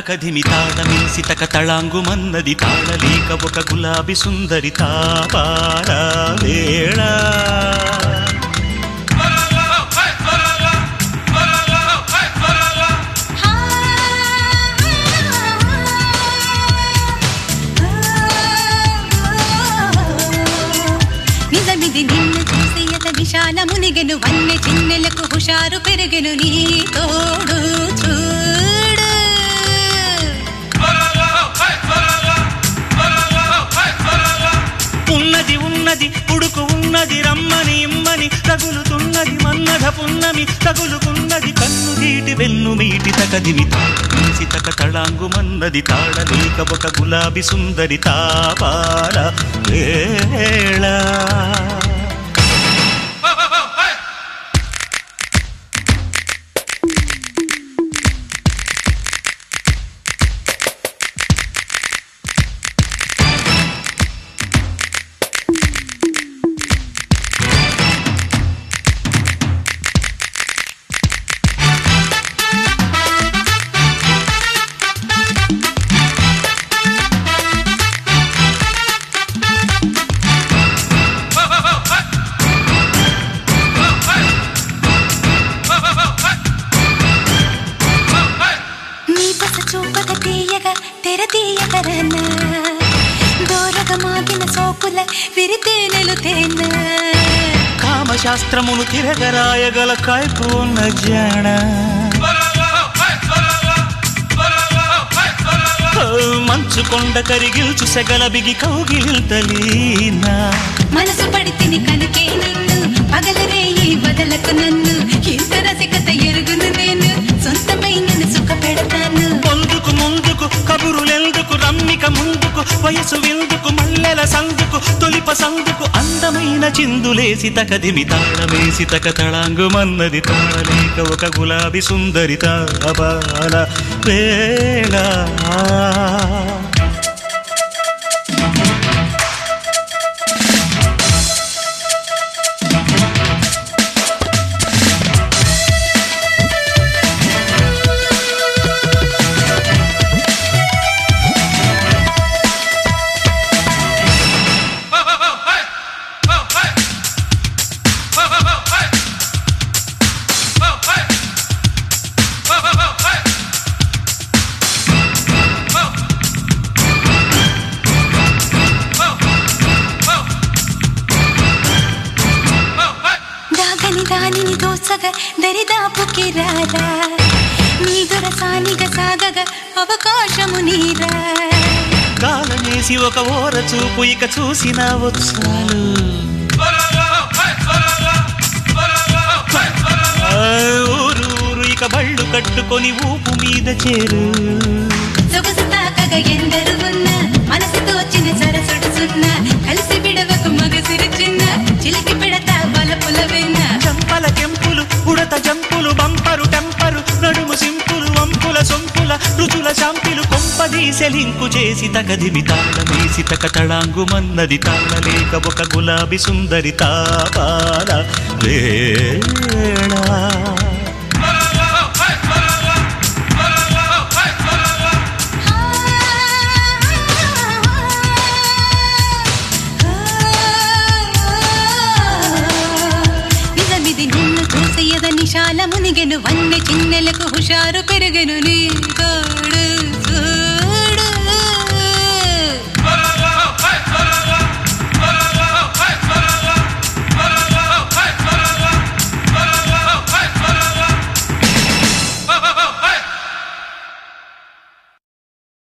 తకధిమి తాళమేసి తక తళాంగుమన్నది తాళలేక ఒక గులాబీ సుందరి తాపాల వేళ నిజమిది నిన్ను చూసి ఎత విశాల మునిగెను వన్నె చిన్నెలకు హుషారు పెరిగెను నీ తోడు చూడు ఉన్నది ఉన్నది ఉడుకు ఉన్నది రమ్మని ఇమ్మని తగులుతున్నది మన్నధ పున్నమి తగులుకున్నది కన్ను దీటి వెన్ను మీటి తకదిమి తాళమేసి తక తళాంగుమన్నది తాళలేక ఒక గులాబీ సుందరి తాపాల వేళ నీ పస చూపక తీయగా తెర తీయకరన్నా దూరగ మాగిన సోకుల విరితేనెలు తేనా కామశాస్త్రమును తిరగరాయగల కాయకు ఉన్న జాణ మంచు కొండ కరిగిల్చు సెగల బిగి కౌగిలింతలీనా మనసు పడితిని కనుకే నిన్ను పగలరేయి వదలకు నన్ను ఇంత రసికత ఎరుగును నేను సొంతమై నన్ను సుఖ పెడతాను పొందుకు ముందుకు కబురులెందుకు రమ్మిక ముందుకు వయసు విందుకు మల్లెల సందుకు తొలిప సందుకు అందమైన చిందులేసి తకదిమి తాళమేసి తక తళాంగుమన్నది తాళలేక ఒక గులాబీ సుందరి తాపాల వేళ దాగని దానిని దోసగా దరిదాపుకి రారా నీ దొరసానిగా సాగగా అవకాశము నీరా కాలనేసి ఒక ఓర చూపు ఇక చూసిన వచ్చాలు ఆ, ఊరు ఊరు ఇక బళ్ళు కట్టుకొని ఊపు మీద చేరు సొగసు తాకగా ఎందరు ఉన్నా మనసు తోచిన సరసుడు సున్నా కలిసి విడవకు మగసిరి చిన్న చిలికి పెడతా బలపుల వెన్న చంపల కెంపులు ఉడత జంపులు బంపరు టెంపరు నడుము సింపులు వంపుల సొంపుల రుచుల శాంపిలు కొంపదీసెలింకు చేసి తగదిమి తాళమేసి తక తళాంగుమన్నది తాళలేక ఒక గులాబీ సుందరి తాపాల వేళ నిజమిది నిన్ను చూసి ఎద నిశాల మునిగెను వన్నె చిన్నెలకు హుషారు పెరుగెను నీ